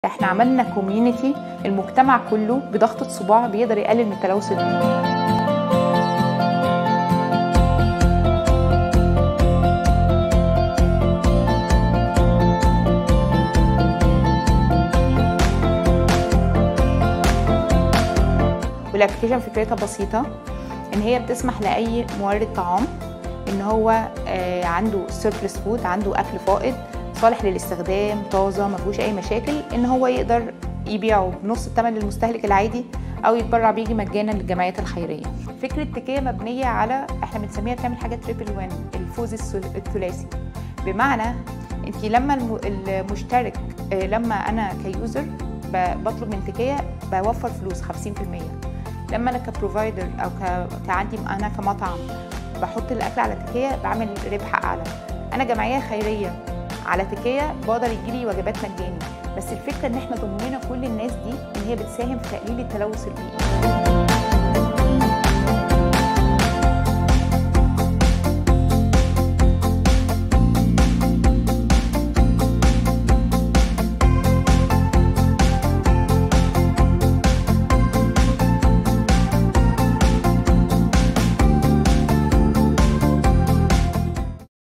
احنا عملنا كوميونتي المجتمع كله بضغطة صباع بيقدر يقلل من التلوث البيئي والابلكيشن فكرتها بسيطة ان هي بتسمح لاي مورد طعام ان هو آه، عنده سيربلس فود عنده اكل فائض صالح للاستخدام طازه ما فيهوش اي مشاكل ان هو يقدر يبيعه بنص الثمن للمستهلك العادي او يتبرع بيه مجانا للجمعيات الخيريه فكره تكيه مبنيه على احنا بنسميها بتعمل حاجه تريبل وان الفوز الثل- الثلاثي بمعنى انت لما الم- المشترك آه، لما انا كيوزر ب- بطلب من تكيه بوفر فلوس 50% لما انا كبروفايدر او ك... كعندي انا كمطعم بحط الاكل على تكيه بعمل ربح اعلى انا جمعيه خيريه على تكيه بقدر يجيلي وجبات مجاني بس الفكره ان احنا ضمننا كل الناس دي ان هي بتساهم في تقليل التلوث البيئي